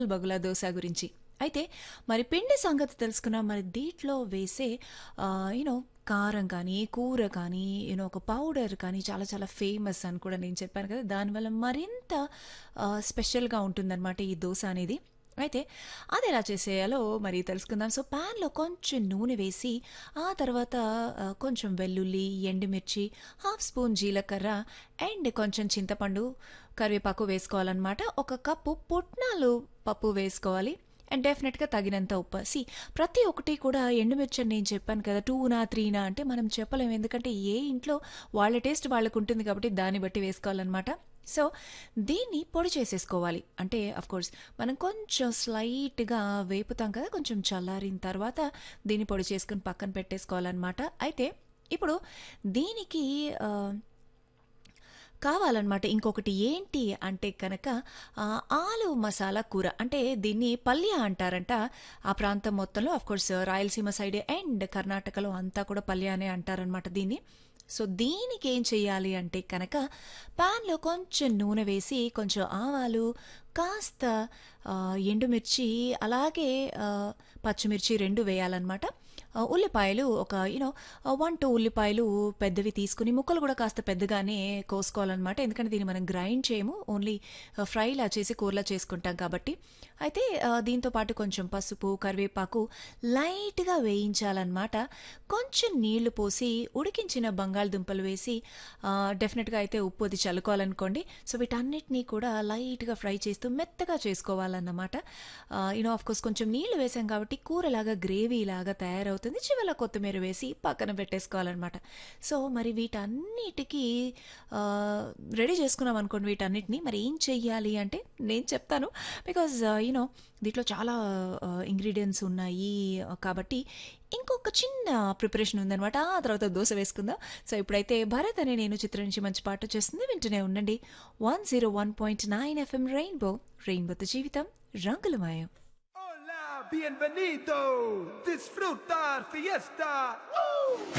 బగులా దోస గురించి. అయితే మరి పిండి సంగతి తెలుసుకున్నాం. మరి దీంట్లో వేసే ఆహ్, యూ నో కారం కానీ, కూర కానీ, యూ నో ఒక పౌడర్ కానీ చాలా చాలా ఫేమస్ అని కూడా నేను చెప్పాను కదా! దానివల్ల మరింత ఆహ్, స్పెషల్‌గా ఉంటుందనమాట ఈ దోస అనేది. అయితే అదెలా చేసేయాలో మరి తెలుసుకుందాం. సో, పాన్‌లో కొంచెం నూనె వేసి, ఆ తర్వాత ఆహ్, కొంచెం వెల్లుల్లి, ఎండుమిర్చి, హాఫ్ స్పూన్ జీలకర్ర అండ్ కొంచెం చింతపండు, కరివేపాకు వేసుకోవాలనమాట. ఒక కప్పు పుట్నాలు పప్పు వేసుకోవాలి. అండ్ డెఫినెట్‌గా తగినంత ఉప్పు. సీ ప్రతి ఒక్కటి కూడా ఎండుమిర్చి అని నేను చెప్పాను కదా! 2నా, 3నా అంటే మనం చెప్పలేం. ఎందుకంటే ఏ ఇంట్లో వాళ్ళ టేస్ట్ వాళ్ళకుంటుంది కాబట్టి దాన్ని బట్టి వేసుకోవాలనమాట. సో, దీన్ని పొడి చేసేసుకోవాలి. అంటే ఆఫ్‌కోర్స్ మనం కొంచెం స్లైట్‌గా వేపుతాం కదా! కొంచెం చల్లారిన తర్వాత దీన్ని పొడి చేసుకొని పక్కన పెట్టేసుకోవాలనమాట. అయితే ఇప్పుడు దీనికి ఆహ్ కావాలనమాట. ఇంకొకటి ఏంటి అంటే కనుక ఆహ్, ఆలు మసాలా కూర. అంటే దీన్ని పల్య అంటారంట. ఆ ప్రాంతం మొత్తంలో ఆఫ్‌కోర్స్ రాయలసీమ సైడ్ అండ్ కర్ణాటకలో అంతా కూడా పల్య అనే అంటారనమాట దీన్ని. సో, దీనికేం చేయాలి అంటే కనుక పాన్‌లో కొంచెం నూనె వేసి, కొంచెం ఆవాలు, కాస్త ఆహ్, ఎండుమిర్చి అలాగే ఆహ్, పచ్చిమిర్చి 2 వేయాలనమాట. ఆహ్, ఉల్లిపాయలు ఒక యూ నో 1, 2 ఉల్లిపాయలు పెద్దవి తీసుకొని ముక్కలు కూడా కాస్త పెద్దగానే కోసుకోవాలనమాట. ఎందుకంటే దీన్ని మనం గ్రైండ్ చేయము. ఓన్లీ ఆహ్, ఫ్రైలా చేసి కూరలా చేసుకుంటాం కాబట్టి. అయితే ఆహ్, దీంతో పాటు కొంచెం పసుపు, కరివేపాకు లైట్‌గా వేయించాలనమాట. కొంచెం నీళ్లు పోసి ఉడికించిన బంగాళదుంపలు వేసి ఆహ్, డెఫినెట్‌గా అయితే ఉప్పు అది చల్లుకోవాలనుకోండి. సో, వీటన్నిటిని కూడా లైట్‌గా ఫ్రై చేస్తూ మెత్తగా చేసుకోవాలన్నమాట. ఆహ్, యూ నో ఆఫ్‌కోర్స్ కొంచెం నీళ్లు వేసాం కాబట్టి కూరలాగా గ్రేవీలాగా తయారవుతుంది. చివర్లో కొత్తిమీర వేసి పక్కన పెట్టేసుకోవాలనమాట. సో, మరి వీటన్నిటికి ఆహ్, రెడీ చేసుకున్నాం అనుకోండి వీటన్నిటిని మరి ఏం చెయ్యాలి అంటే నేను చెప్తాను. బికాజ్ యూ నో దీంట్లో చాలా ఆహ్, ఇంగ్రీడియెంట్స్ ఉన్నాయి కాబట్టి ఇంకొక చిన్న ప్రిపరేషన్ ఉందనమాట. ఆ తర్వాత దోస వేసుకుందాం. సో, ఇప్పుడైతే భరత్ అనే నేను చిత్రం నుంచి మంచి పాట వచ్చేస్తుంది. వింటూనే ఉండండి. 101.9 ఎఫ్ఎం రెయిన్బో. రెయిన్బోతో జీవితం రంగులమయం. Hola, bienvenido. Disfrutar fiesta. ¡Uh!